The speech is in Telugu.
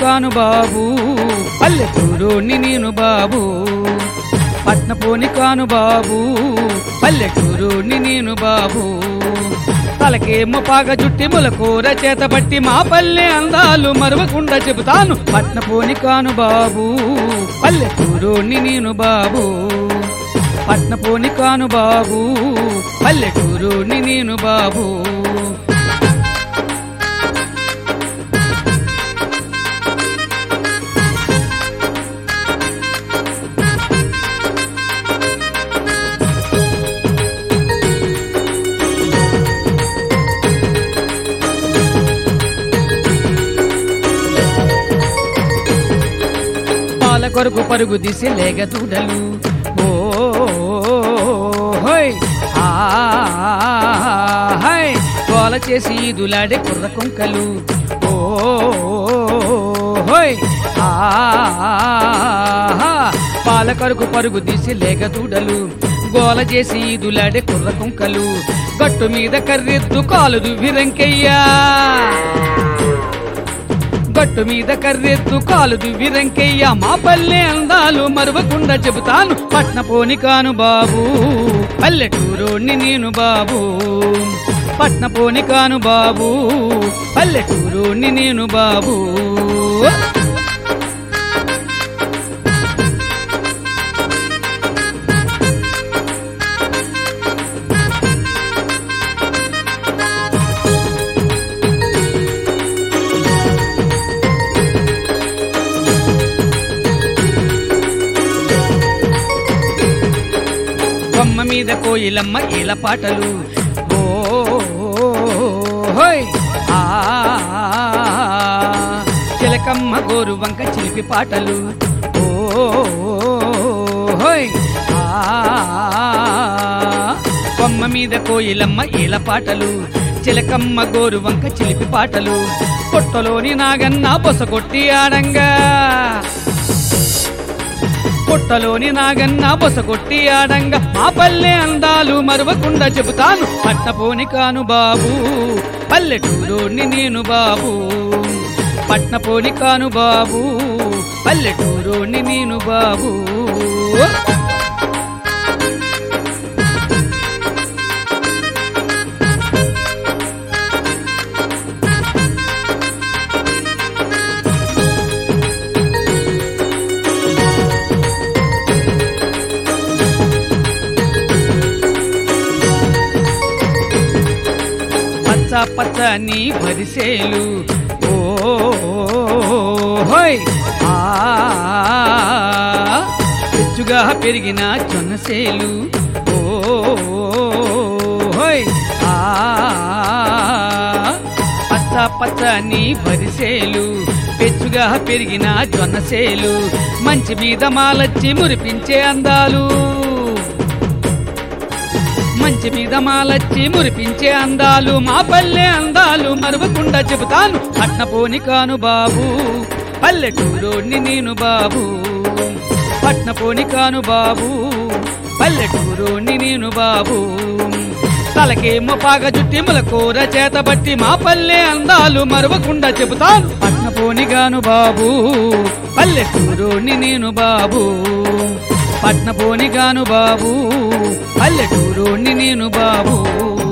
కాను బాబు పల్లెటూరుని నేను బాబు పట్నపోని కాను బాబు పల్లెటూరుని నేను బాబు తలకేమో పాగ చుట్టి ములకూర చేత పట్టి మా పల్లె అందాలు మరవకుండా చెబుతాను పట్నపోని కాను బాబు పల్లెటూరుని నేను బాబు పట్నపోని కాను బాబు పల్లెటూరుని నేను బాబు పాల కొరకు పరుగు తీసి లేగ దూడలు ఓ హోయ్ ఆ హై తోల చేసి ఈదులాడే కుర్ర కుంకలు ఓ హోయ్ ఆ పాల కొరకు పరుగు తీసి లేగ దూడలు గోల చేసి ఈదులాడే కుర్ర కుంకలు గట్టు మీద కర్రెత్తు కాలు దువ్విరంకెయ్యా గట్టు మీద కర్రెత్తు కాలు దువ్వి రంకెయ్య మా పల్లె అందాలు మరవకుండా చెబుతాను పట్నపోని కాను బాబు పల్లెటూరోని నేను బాబు పట్నపోని కాను బాబు పల్లెటూరోని నేను బాబు కొమ్మ మీద కోయిలమ్మ ఈల పాటలు ఓ హోయ్ ఆ చిలకమ్మ గోరు వంక చిలిపి పాటలు ఓ హోయ్ ఆ కొమ్మ మీద కోయిలమ్మ ఈల పాటలు చిలకమ్మ గోరు వంక చిలిపి పాటలు పొట్టలోని నాగన్న బొసగొట్టి ఆడంగా పుట్టలోని నాగన్న బొసగొట్టి ఆడంగా మా పల్లె అందాలు మరవకుండా చెబుతాను పట్నపోని కాను బాబు పల్లెటూరుని నేను బాబు పట్నపోని కాను బాబు పల్లెటూరుని నేను బాబు పచ్చ పచ్చని వరిసేలు ఓ హోయ్ ఆ పెచ్చుగా పెరిగిన జొన్నసేలు ఓ హోయ్ ఆ పచ్చ పచ్చని వరిసేలు పెచ్చుగా పెరిగిన జొన్నసేలు మంచి మీద మాలచ్చి మురిపించే అందాలు మంచి మీద మాలచ్చి మురిపించే అందాలు మా పల్లె అందాలు మరవకుండా చెబుతాను పట్నపోని కాను బాబు పల్లెటూరోని నేను బాబు పట్నపోని కాను బాబు పల్లెటూరోని నేను బాబు తలకేమో పాగ జుట్టి ములకూర చేత బట్టి మా పల్లె అందాలు మరవకుండా చెబుతాను పట్నపోని గాను బాబు పల్లెటూరోని నేను బాబు పట్నపోని గాను బాబు పల్లెటూరుని నేను బాబు